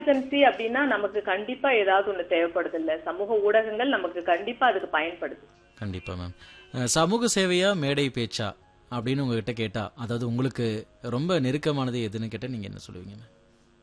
Emergency அப்படின்னா நமக்கு கண்டிப்பா ஏதாவது ஒண்ணு தேவைப்படுது இல்ல சமூக ஊடகங்கள் நமக்கு கண்டிப்பா அதுக்கு பயன்படுது கண்டிப்பா மேம் அஹ், சமூக சேவையா மேடை பேச்சா அப்படின்னு உங்ககிட்ட கேட்டா அதாவது உங்களுக்கு ரொம்ப நெருக்கமானது எதுன்னு கேட்டா நீங்க என்ன சொல்லுவீங்க ma'am?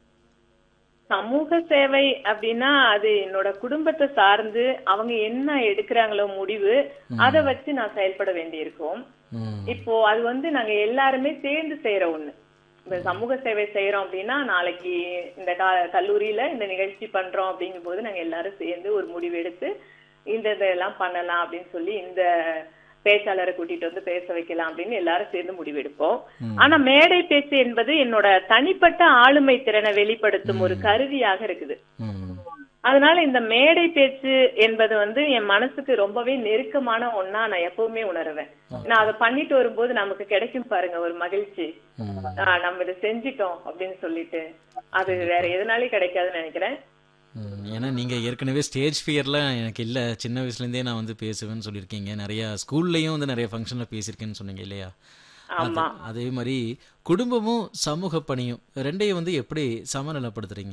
சமூக சேவை அப்படின்னா அது என்னோட குடும்பத்தை சார்ந்து அவங்க என்ன எடுக்கிறாங்களோ முடிவு அதை வச்சு நான் செயல்பட வேண்டியிருக்கும் ம், இப்போ அது வந்து நாங்க எல்லாருமே சேர்ந்து செய்யற ஒண்ணு இந்த சமூக சேவை செய்யறோம் அப்படின்னா நாளைக்கு இந்த கா- கல்லூரியில இந்த நிகழ்ச்சி பண்றோம் அப்படிங்கும்போது நாங்க எல்லாரும் சேர்ந்து ஒரு முடிவு எடுத்து இந்த இதெல்லாம் பண்ணலாம் அப்படின்னு சொல்லி இந்த பேச்சாளரை கூட்டிட்டு வந்து பேச வைக்கலாம் அப்படின்னு எல்லாரும் சேர்ந்து முடிவெடுப்போம் ஆனா மேடை பேச்சு என்பது என்னோட தனிப்பட்ட ஆளுமை திறனை வெளிப்படுத்தும் ஒரு கருவியாக இருக்குது ம், அதனால இந்த மேடை பேச்சு என்பது வந்து என் மனசுக்கு ரொம்பவே நெருக்கமான ஒண்ணா நான் எப்பவுமே உணருவேன் நான் அதை பண்ணிட்டு வரும்போது நமக்கு கிடைக்கும் பாருங்க ஒரு மகிழ்ச்சி ம். ஆஹ் நம்ம இதை செஞ்சிட்டோம் அப்படின்னு சொல்லிட்டு அது வேற எதனாலே கிடைக்காதுன்னு நினைக்கிறேன் ம், ஏன்னா நீங்க ஏற்கனவே ஸ்டேஜ் ஃபியர்லாம் எனக்கு இல்ல சின்ன வயசுல இருந்தே நான் வந்து பேசுவேன்னு சொல்லியிருக்கீங்க நிறைய ஸ்கூல்லயும் வந்து நிறைய ஃபங்க்ஷன்ல பேசியிருக்கேன்னு சொன்னீங்க இல்லையா ஆமா அது- அதே மாதிரி குடும்பமும் சமூக பணியும் ரெண்டையும் வந்து எப்படி சமநிலைப்படுத்துறீங்க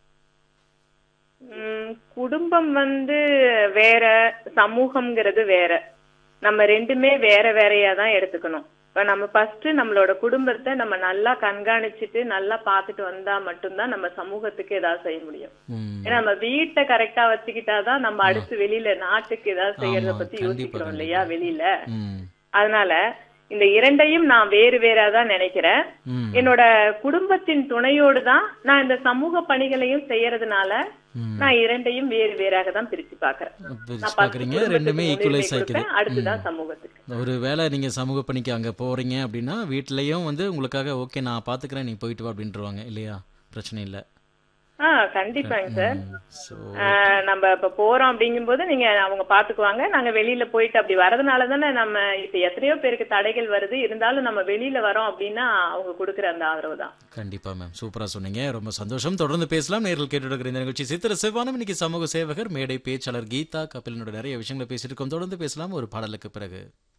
உம் குடும்பம் வந்து வேற சமூகம்ங்கிறது வேற நம்ம ரெண்டுமே வேற வேறையா தான் எடுத்துக்கணும் இப்ப நம்ம ஃபர்ஸ்ட் நம்மளோட குடும்பத்தை நம்ம நல்லா கண்காணிச்சுட்டு நல்லா பார்த்துட்டு வந்தா மட்டும்தான் நம்ம சமூகத்துக்கு ஏதாவது செய்ய முடியும் ம், ஏன்னா நம்ம வீட்டை கரெக்டா வச்சுக்கிட்டாதான் நம்ம அடுத்து வெளியில நாட்டுக்கு ஏதாவது செய்யறத ஆமா, பத்தி கண்டிப்பா, யோசிக்கிறோம் இல்லையா வெளியில ம், அதனால இந்த இரண்டையும் நான் வேறு வேறா தான் நினைக்கிறேன் ம், என்னோட குடும்பத்தின் துணையோடு தான் நான் இந்த சமூக பணிகளையும் செய்யறதுனால ம். நான் இரண்டையும் வேறு வேறாக தான் பிரிச்சு பாக்குறேன் பிரிச்சு நான் first பாக்குறீங்க குடும்பத்துக்கு ரெண்டுமே முன்னுரிமை ஈக்குவலைஸ் ஆயிக்குது கொடுப்பேன், அடுத்துதான் சமூகத்துக்கு ஒரு வேளை நீங்க சமூக பணிக்கு அங்க போறீங்க அப்படின்னா வீட்லயும் வந்து உங்களுக்காக ஓகே நான் பாத்துக்கிறேன் நீ போயிட்டு வா அப்படின்றவாங்க இல்லையா பிரச்சனை இல்ல ஆஹ் கண்டிப்பாங்க சார் ஸோ ஆஹ் நம்ம இப்ப போறோம் அப்படிங்கும்போது நீங்க அவங்க பாத்துக்குவாங்க நாங்க வெளியில போயிட்டு அப்படி வரதுனால தானே நம்ம இப்ப எத்தனையோ பேருக்கு தடைகள் வருது இருந்தாலும் நம்ம வெளியில வரோம் அப்படின்னா அவங்க கொடுக்குற அந்த ஆதரவு தான் கண்டிப்பா மேம் சூப்பரா சொன்னீங்க ரொம்ப சந்தோஷம் தொடர்ந்து பேசலாம் நேரில் கேட்டு இருக்கிற இந்த நிகழ்ச்சி சித்திர சிவானம் இன்னைக்கு சமூக சேவகர் மேடை பேச்சாளர் கீதா கபிலனோட நிறைய விஷயங்களை பேசியிருக்கோம் தொடர்ந்து பேசலாம் ஒரு பாடலுக்கு பிறகு